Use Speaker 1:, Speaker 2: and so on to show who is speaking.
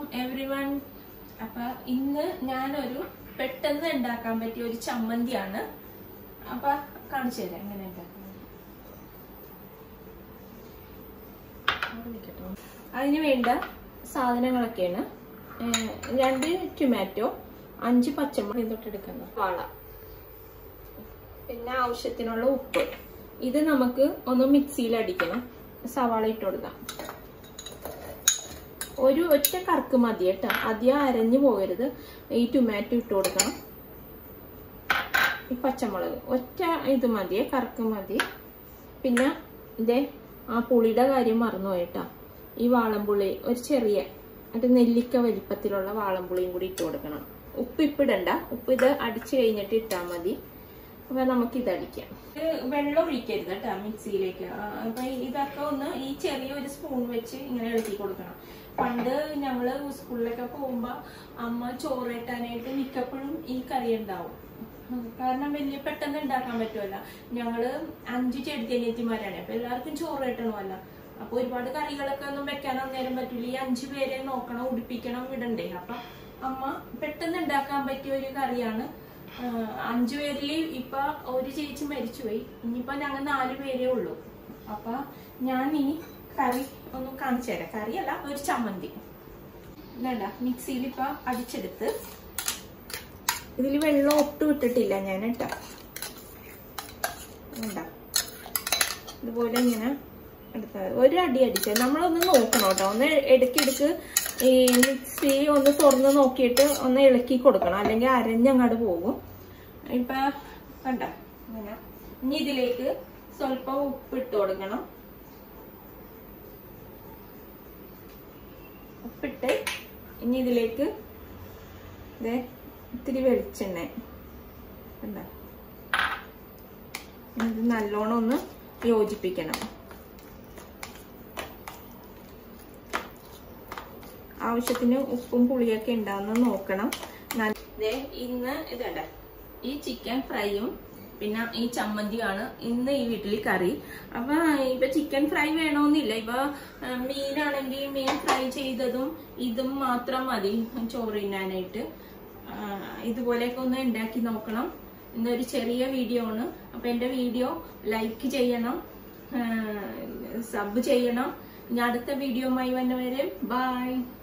Speaker 1: every one അപ്പൊ ഇന്ന് ഞാനൊരു പെട്ടെന്ന് ഉണ്ടാക്കാൻ പറ്റിയ ഒരു ചമ്മന്തിയാണ് അപ്പൊ കാണിച്ചു തരാം എങ്ങനെ ഉണ്ടാക്കുന്നത് അതിന് വേണ്ട സാധനങ്ങളൊക്കെയാണ് ഏഹ് രണ്ട് ടൊമാറ്റോ അഞ്ച് പച്ചമുളക് തൊട്ടെടുക്കുന്ന വാള പിന്നെ ആവശ്യത്തിനുള്ള ഉപ്പ് ഇത് നമുക്ക് ഒന്ന് മിക്സിയിൽ അടിക്കണം സവാള ഇട്ട് കൊടുക്കാം ഒരു ഒറ്റ കറക്ക് മതി കേട്ടോ അധികം അരഞ്ഞു പോകരുത് ഈ ടൊമാറ്റോ ഇട്ട് കൊടുക്കണം ഈ പച്ചമുളക് ഒറ്റ ഇത് മതിയേ കറക്ക് മതി പിന്നെ ഇതേ ആ പുളിയുടെ കാര്യം മറന്നു പോയിട്ടാ ഈ വാളംപുളി ഒരു ചെറിയ ഒരു നെല്ലിക്ക വലിപ്പത്തിലുള്ള വാളംപുളിയും കൂടി ഇട്ട് കൊടുക്കണം ഉപ്പ് ഇപ്പിടണ്ട ഉപ്പ് ഇത് അടിച്ചു കഴിഞ്ഞിട്ട് ഇട്ടാൽ മതി അപ്പൊ നമുക്ക് ഇത് അടിക്കാം ഇത് വെള്ളം ഒഴിക്കരുത് കേട്ടോ മിക്സിയിലേക്ക് ആ, അപ്പൊ ഇതൊക്കെ ഒന്ന് ഈ ചെറിയ ഒരു സ്പൂൺ വെച്ച് ഇങ്ങനെ ഇളക്കി കൊടുക്കണം പണ്ട് ഞങ്ങള് സ്കൂളിലൊക്കെ പോകുമ്പോ അമ്മ ചോറേട്ടാനായിട്ട് മിക്കപ്പോഴും ഈ കറി ഉണ്ടാവും ഉം, കാരണം വലിയ പെട്ടെന്ന് ഉണ്ടാക്കാൻ പറ്റുമല്ല ഞങ്ങള് അഞ്ച് ചെടിക്കനിയത്തിമാരാണ് അപ്പൊ എല്ലാവർക്കും ചോറ് കിട്ടണമല്ല അപ്പൊ ഒരുപാട് കറികളൊക്കെ ഒന്നും വെക്കാൻ അന്നേരം പറ്റില്ല ഈ അഞ്ചു പേരെ നോക്കണം ഉടിപ്പിക്കണം വിടണ്ടേ അപ്പൊ അമ്മ പെട്ടെന്ന് ഉണ്ടാക്കാൻ പറ്റിയ ഒരു കറിയാണ് ആ, അഞ്ചു പേരില് ഇപ്പൊ ഒരു ചേച്ചി മരിച്ചുപോയി ഇനിയിപ്പൊ ഞങ്ങൾ നാല് പേരേ ഉള്ളൂ അപ്പൊ ഞാൻ ഈ കറി ഒന്ന് കാണിച്ചു തരാം കറിയല്ല ഒരു ചമ്മന്തി ഇതല്ല മിക്സിയിൽ ഇപ്പൊ അടിച്ചെടുത്ത് ഇതിൽ വെള്ളം ഒട്ടും ഇട്ടിട്ടില്ല ഞാൻ കേട്ടോ ഉണ്ടാ ഇതുപോലെ ഇങ്ങനെ എടുത്തത് ഒരു അടി അടിച്ചത് നമ്മളൊന്ന് നോക്കണം കേട്ടോ ഒന്ന് ഇടയ്ക്കിടയ്ക്ക് ഈ മിക്സി ഒന്ന് തുറന്ന് നോക്കിയിട്ട് ഒന്ന് ഇളക്കി കൊടുക്കണം അല്ലെങ്കിൽ അരഞ്ഞങ്ങോട്ട് പോകും ഇപ്പൊ കണ്ട ഇങ്ങനെ ഇനി ഇതിലേക്ക് സ്വല്പം ഉപ്പ് ഇട്ട് കൊടുക്കണം ഉപ്പിട്ട് ഇനി ഇതിലേക്ക് ദേ ഇത്തിരി വെളിച്ചെണ്ണ കണ്ട ഇത് നല്ലോണം ഒന്ന് യോജിപ്പിക്കണം ആവശ്യത്തിന് ഉപ്പും പുളിയൊക്കെ ഉണ്ടാവുന്ന നോക്കണം നല്ല- ദേ ഇന്ന് ഇതണ്ട ഈ ചിക്കൻ ഫ്രൈയും പിന്നെ ഈ ചമ്മന്തിയാണ് ഇന്ന് ഈ വീട്ടിൽ കറി അപ്പൊ ഇപ്പൊ ചിക്കൻ ഫ്രൈ വേണമെന്നില്ല ഇപ്പൊ ആ, മീനാണെങ്കിൽ മീൻ ഫ്രൈ ചെയ്തതും ഇതും മാത്രം മതി ചോറ് തിന്നാനായിട്ട് ആ, ഇതുപോലെയൊക്കെ ഒന്ന് ഉണ്ടാക്കി നോക്കണം ഇന്നൊരു ചെറിയ വീഡിയോ ആണ് അപ്പൊ എന്റെ വീഡിയോ ലൈക്ക് ചെയ്യണം സബ് ചെയ്യണം ഇനി അടുത്ത വീഡിയോയുമായി വന്നവരെ ബൈ